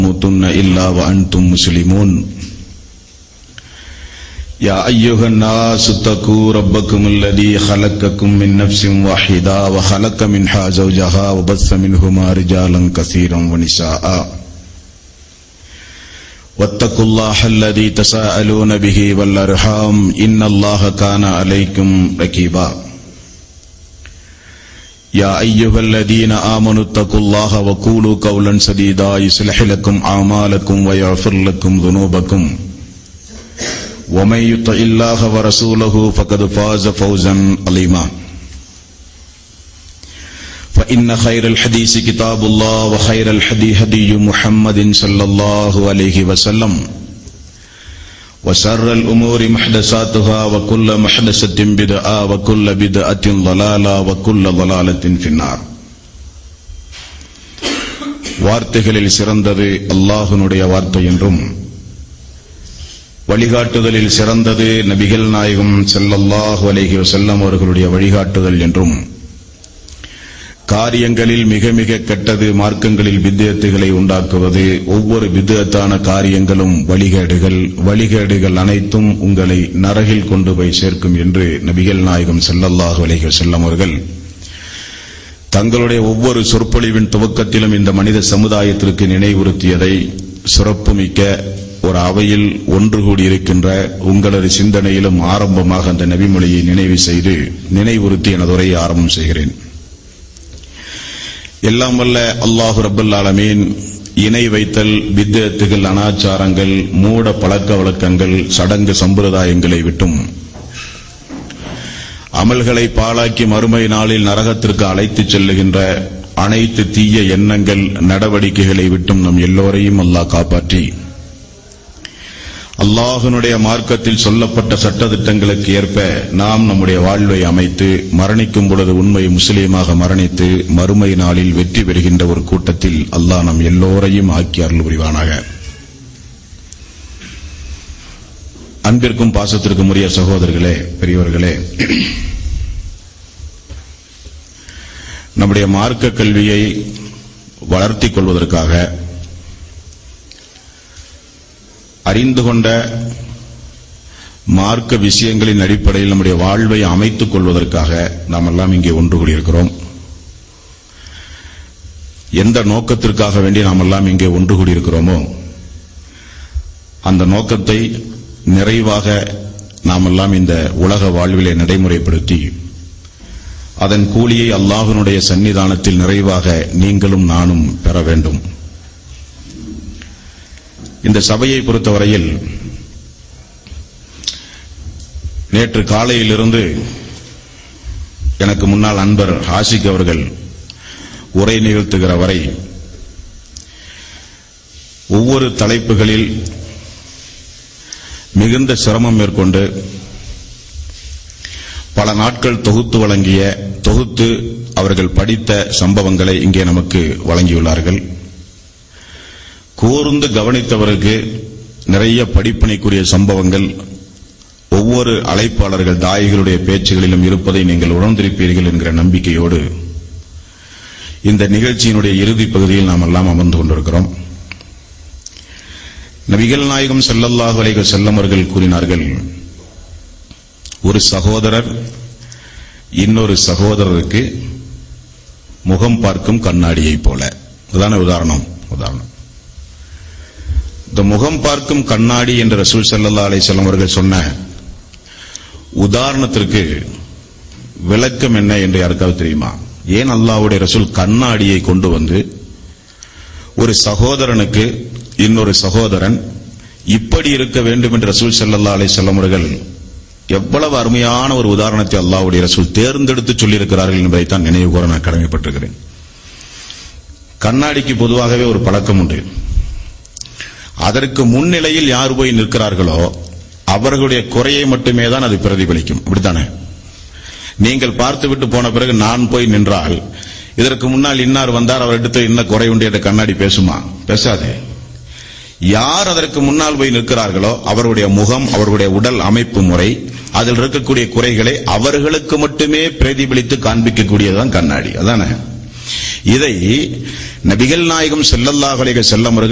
تموتن إلا وأنتم مسلمون يا أيها الناس اتقوا ربكم الذي خلقكم من نفس واحدة وخلق منها زوجها وبث منهما رجالا كثيرا ونساء واتقوا الله الذي تساءلون به والأرحام إن الله كان عليكم ركيبا يا أيها الذين آمنوا اتقوا الله وقولوا قولا سديدا يصلح لكم أعمالكم ويغفر لكم ذنوبكم ومن يطع الله ورسوله فقد فاز فوزا عظيما فإن خير الحديث كتاب الله وخير الحدي هدي محمد صلى الله عليه وسلم وشر الأمور محدثاتها وكل محدثة بدعة وكل بدعة ضلالة وكل ضلالة في النار வார்த்தைகளில் சிறந்தது அல்லாஹுனுடைய வார்த்தை என்றும் வழிகாட்டுதலில் சிறந்தது நபிகள் நாயகம் ஸல்லல்லாஹு அலைஹி வஸல்லம் அவர்களுடைய வழிகாட்டுதல் என்றும் காரியங்களில் மிக மிக கெட்டது மார்க்கங்களில் வித்தியத்துகளை உண்டாக்குவது ஒவ்வொரு வித்தியத்தான காரியங்களும் வழிகேடுகள் வழிகேடுகள் அனைத்தும் உங்களை நரகில் கொண்டு போய் சேர்க்கும் என்று நபிகள் நாயகம் ஸல்லல்லாஹு அலைஹி வஸல்லம் அவர்கள் தங்களுடைய ஒவ்வொரு சொற்பொழிவின் துவக்கத்திலும் இந்த மனித சமுதாயத்திற்கு நினைவுறுத்தியதை சிறப்புமிக்க ஒரு அவையில் ஒன்று கூடியிருக்கின்ற உங்களது சிந்தனையிலும் ஆரம்பமாக அந்த நபிமொழியை நினைவு செய்து நினைவுறுத்தி எனது உரையை ஆரம்பம் செய்கிறேன் எல்லாம் வல்ல அல்லாஹு ரப்பல் ஆலமீன் இணை வைத்தல் வித்தியத்துகள் அனாச்சாரங்கள் மூட பழக்க வழக்கங்கள் சடங்கு சம்பிரதாயங்களை விட்டும் அமல்களை பாழாக்கி மறுமை நாளில் நரகத்திற்கு அழைத்துச் செல்லுகின்ற அனைத்து தீய எண்ணங்கள் நடவடிக்கைகளை விட்டும் நம் எல்லோரையும் அல்லாஹ் காப்பாற்றி அல்லாஹனுடைய மார்க்கத்தில் சொல்லப்பட்ட சட்டத்திட்டங்களுக்கு ஏற்ப நாம் நம்முடைய வாழ்வை அமைத்து மரணிக்கும் பொழுது உண்மை முஸ்லீமாக மரணித்து மறுமை நாளில் வெற்றி பெறுகின்ற ஒரு கூட்டத்தில் அல்லாஹ் நம் எல்லோரையும் ஆக்கி அருள் புரிவானாக அன்பிற்கும் பாசத்திற்கும் உரிய சகோதரர்களே பெரியவர்களே நம்முடைய மார்க்க கல்வியை வளர்த்திக் கொள்வதற்காக அறிந்து கொண்ட மார்க்க விஷயங்களின் அடிப்படையில் நம்முடைய வாழ்வை அமைத்துக் கொள்வதற்காக நாம் எல்லாம் இங்கே ஒன்று கூடியிருக்கிறோம் எந்த நோக்கத்திற்காக வேண்டி நாம் எல்லாம் இங்கே ஒன்று கூடியிருக்கிறோமோ அந்த நோக்கத்தை நிறைவாக நாம் எல்லாம் இந்த உலக வாழ்விலே நடைமுறைப்படுத்தி அதன் கூலியை அல்லாஹனுடைய சன்னிதானத்தில் நிறைவாக நீங்களும் நானும் பெற வேண்டும் இந்த சபையை பொறுத்தவரையில் நேற்று காலையிலிருந்து எனக்கு முன்னால் அன்பர் ஹாசிக் அவர்கள் உரை நிகழ்த்துகிற வரை ஒவ்வொரு தலைப்புகளில் மிகுந்த சிரமம் மேற்கொண்டு பல நாட்கள் தொகுத்து வழங்கிய தொகுத்து அவர்கள் படித்த சம்பவங்களை இங்கே நமக்கு வழங்கியுள்ளார்கள் கூர்ந்து கவனித்தவருக்கு நிறைய படிப்பினைக்குரிய சம்பவங்கள் ஒவ்வொரு அழைப்பாளர்கள் தாயிகளுடைய பேச்சுகளிலும் இருப்பதை நீங்கள் உணர்ந்திருப்பீர்கள் என்கிற நம்பிக்கையோடு இந்த நிகழ்ச்சியினுடைய இறுதிப் பகுதியில் நாம் எல்லாம் அமர்ந்து கொண்டிருக்கிறோம் நபிகள் நாயகம் செல்லல்லாஹு அலைக செல்லம் அவர்கள் கூறினார்கள் ஒரு சகோதரர் இன்னொரு சகோதரருக்கு முகம் பார்க்கும் கண்ணாடியைப் போல அதுதானே உதாரணம் உதாரணம் இந்த முகம் பார்க்கும் கண்ணாடி என்று ரசூல் சல்லா அலிசல்லாம் அவர்கள் சொன்ன உதாரணத்திற்கு விளக்கம் என்ன என்று யாருக்காவது தெரியுமா ஏன் அல்லாவுடைய ரசூல் கண்ணாடியை கொண்டு வந்து ஒரு சகோதரனுக்கு இன்னொரு சகோதரன் இப்படி இருக்க வேண்டும் என்று ரசூல் சல்லா அலிசல்லாம் அவர்கள் எவ்வளவு அருமையான ஒரு உதாரணத்தை அல்லாவுடைய ரசூல் தேர்ந்தெடுத்து சொல்லியிருக்கிறார்கள் என்பதைத்தான் நினைவு கூற நான் கடமைப்பட்டிருக்கிறேன் கண்ணாடிக்கு பொதுவாகவே ஒரு பழக்கம் உண்டு அதற்கு முன்னிலையில் யார் போய் நிற்கிறார்களோ அவர்களுடைய குறையை மட்டுமே தான் அது பிரதிபலிக்கும் அப்படித்தானே நீங்கள் பார்த்துவிட்டு போன பிறகு நான் போய் நின்றால் இதற்கு முன்னால் இன்னார் வந்தார் அவர் எடுத்து என்ன குறை உண்டு என்ற கண்ணாடி பேசுமா பேசாது யார் அதற்கு முன்னால் போய் நிற்கிறார்களோ அவருடைய முகம் அவர்களுடைய உடல் அமைப்பு முறை அதில் இருக்கக்கூடிய குறைகளை அவர்களுக்கு மட்டுமே பிரதிபலித்து காண்பிக்கக்கூடியதுதான் கண்ணாடி அதானே இதை நபிகள் நாயகம் செல்லல்லாஹ் அலைஹி செல்லம் அவர்கள்